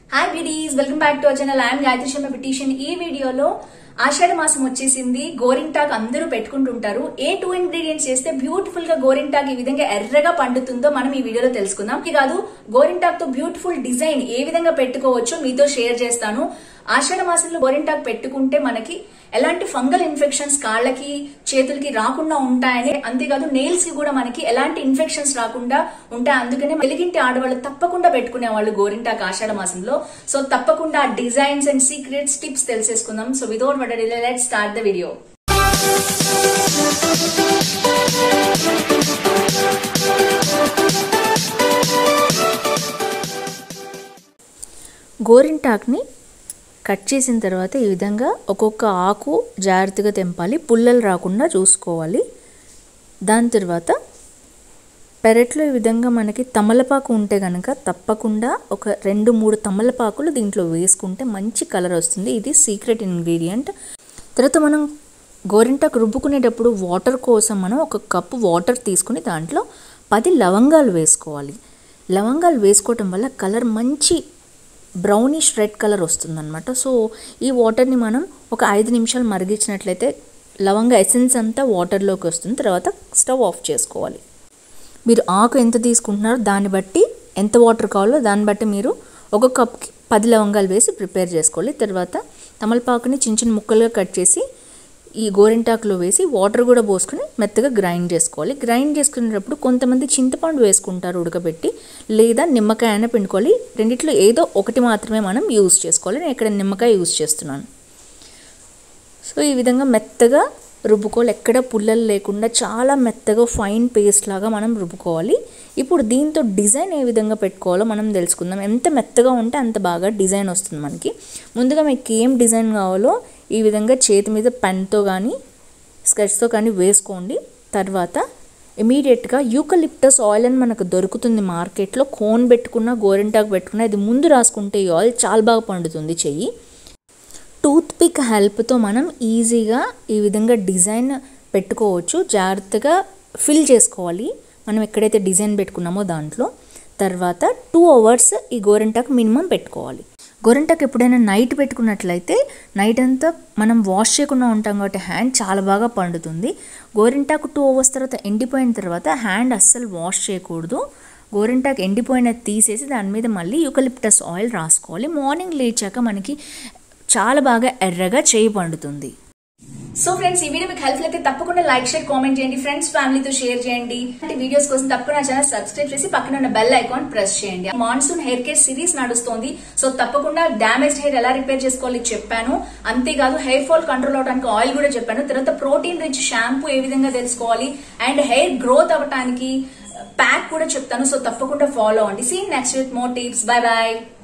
hi buddies welcome back to our channel I'm Gayatri Sharma పిటిషన్ ఈ వీడియోలో ఆషాఢ మాసం వచ్చేసింది గోరింటాక్ అందరూ పెట్టుకుంటుంటారు ఏ టూ ఇంగ్రీడియంట్స్ చేస్తే బ్యూటిఫుల్ గా గోరింటాక్ ఈ విధంగా ఎర్రగా పండుతుందో మనం ఈ వీడియోలో తెలుసుకుందాం ఇది కాదు గోరింటాక్ తో బ్యూటిఫుల్ డిజైన్ ఏ విధంగా పెట్టుకోవచ్చో మీతో షేర్ చేస్తాను ఆషాఢ మాసంలో గోరింటాక్ పెట్టుకుంటే మనకి ఎలాంటి ఫంగల్ ఇన్ఫెక్షన్స్ కాళ్ళకి చేతులకి రాకుండా ఉంటాయని అంతేకాదు నెయిల్స్ కి కూడా మనకి ఎలాంటి ఇన్ఫెక్షన్స్ రాకుండా ఉంటాయి అందుకనే వెలిగింటి ఆడవాళ్ళు తప్పకుండా పెట్టుకునే వాళ్ళు గోరింటాక్ ఆషాఢ మాసంలో సో తప్పకుండా డిజైన్స్ అండ్ సీక్రెట్స్ టిప్స్ తెలిసేసుకుందాం సో వితౌట్ వడ లెట్ స్టార్ట్ ద వీడియో గోరింటాక్ని కట్ చేసిన తర్వాత ఈ విధంగా ఒక్కొక్క ఆకు జాగ్రత్తగా తెంపాలి పుల్లలు రాకుండా చూసుకోవాలి దాని తర్వాత పెరట్లో ఈ విధంగా మనకి తమలపాకు ఉంటే కనుక తప్పకుండా ఒక రెండు మూడు తమలపాకులు దీంట్లో వేసుకుంటే మంచి కలర్ వస్తుంది ఇది సీక్రెట్ ఇంగ్రీడియంట్ తర్వాత మనం గోరింటాకు రుబ్బుకునేటప్పుడు వాటర్ కోసం మనం ఒక కప్పు వాటర్ తీసుకుని దాంట్లో పది లవంగాలు వేసుకోవాలి లవంగాలు వేసుకోవటం వల్ల కలర్ మంచి బ్రౌనిష్ రెడ్ కలర్ వస్తుందన్నమాట సో ఈ వాటర్ని మనం ఒక ఐదు నిమిషాలు మరిగించినట్లయితే లవంగ ఎసెన్స్ అంతా వాటర్లోకి వస్తుంది తర్వాత స్టవ్ ఆఫ్ చేసుకోవాలి మీరు ఆకు ఎంత తీసుకుంటున్నారో దాన్ని బట్టి ఎంత వాటర్ కావాలో దాన్ని బట్టి మీరు ఒక కప్కి పది లవంగాలు వేసి ప్రిపేర్ చేసుకోవాలి తర్వాత తమలపాకుని చిన్న చిన్న ముక్కలుగా కట్ చేసి ఈ గోరింటాకులో వేసి వాటర్ కూడా పోసుకుని మెత్తగా గ్రైండ్ చేసుకోవాలి గ్రైండ్ చేసుకునేటప్పుడు కొంతమంది చింతపండు వేసుకుంటారు ఉడకబెట్టి లేదా నిమ్మకాయ అయినా పిండుకోవాలి రెండిట్లో ఏదో ఒకటి మాత్రమే మనం యూజ్ చేసుకోవాలి నేను ఇక్కడ నిమ్మకాయ యూజ్ చేస్తున్నాను సో ఈ విధంగా మెత్తగా రుబ్బుకోవాలి ఎక్కడ పుల్లలు లేకుండా చాలా మెత్తగా ఫైన్ పేస్ట్ లాగా మనం రుబ్బుకోవాలి ఇప్పుడు దీంతో డిజైన్ ఏ విధంగా పెట్టుకోవాలో మనం తెలుసుకుందాం ఎంత మెత్తగా ఉంటే అంత బాగా డిజైన్ వస్తుంది మనకి ముందుగా మీకు ఏం డిజైన్ కావాలో ఈ విధంగా చేతి మీద పెన్తో కానీ స్కెచ్తో కానీ వేసుకోండి తర్వాత ఇమీడియట్గా యూకలిప్టస్ ఆయిల్ అని మనకు దొరుకుతుంది మార్కెట్లో కోన్ పెట్టుకున్న గోరింటాకు పెట్టుకున్న ఇది ముందు రాసుకుంటే ఈ ఆయిల్ చాలా బాగా పండుతుంది చెయ్యి టూత్ పిక్ హెల్ప్తో మనం ఈజీగా ఈ విధంగా డిజైన్ పెట్టుకోవచ్చు జాగ్రత్తగా ఫిల్ చేసుకోవాలి మనం ఎక్కడైతే డిజైన్ పెట్టుకున్నామో దాంట్లో తర్వాత టూ అవర్స్ ఈ గోరింటాకు మినిమం పెట్టుకోవాలి గోరింటాకు ఎప్పుడైనా నైట్ పెట్టుకున్నట్లయితే నైట్ అంతా మనం వాష్ చేయకుండా ఉంటాం కాబట్టి హ్యాండ్ చాలా బాగా పండుతుంది గోరింటాకు టూ అవర్స్ తర్వాత ఎండిపోయిన తర్వాత హ్యాండ్ అస్సలు వాష్ చేయకూడదు గోరింటాకు ఎండిపోయినది తీసేసి దాని మీద మళ్ళీ యూకలిప్టస్ ఆయిల్ రాసుకోవాలి మార్నింగ్ లేచాక మనకి చాలా బాగా ఎర్రగా చేయి పండుతుంది సో ఫ్రెండ్స్ ఈ వీడియో మీకు హెల్ప్ అయితే తప్పకుండా లైక్ షేర్ కామెంట్ చేయండి ఫ్రెండ్స్ ఫ్యామిలీతో షేర్ చేయండి అంటే వీడియోస్ కోసం తప్పకుండా ఛానల్ సబ్స్క్రైబ్ చేసి పక్కన ఉన్న బెల్ ఐకాన్ ప్రెస్ చేయండి మాన్సూన్ హెయిర్ కేర్ సిరీస్ నడుస్తోంది సో తప్పకుండా డామేజ్ హెయిర్ ఎలా రిపేర్ చేసుకోవాలి చెప్పాను అంతేకాదు హెయిర్ ఫాల్ కంట్రోల్ అవడానికి ఆయిల్ కూడా చెప్పాను తర్వాత ప్రోటీన్ రిచ్ షాంపూ ఏ విధంగా తెలుసుకోవాలి అండ్ హెయిర్ గ్రోత్ అవ్వడానికి ప్యాక్ కూడా చెప్తాను సో తప్పకుండా ఫాలో అవ్వండి see next with more tips bye bye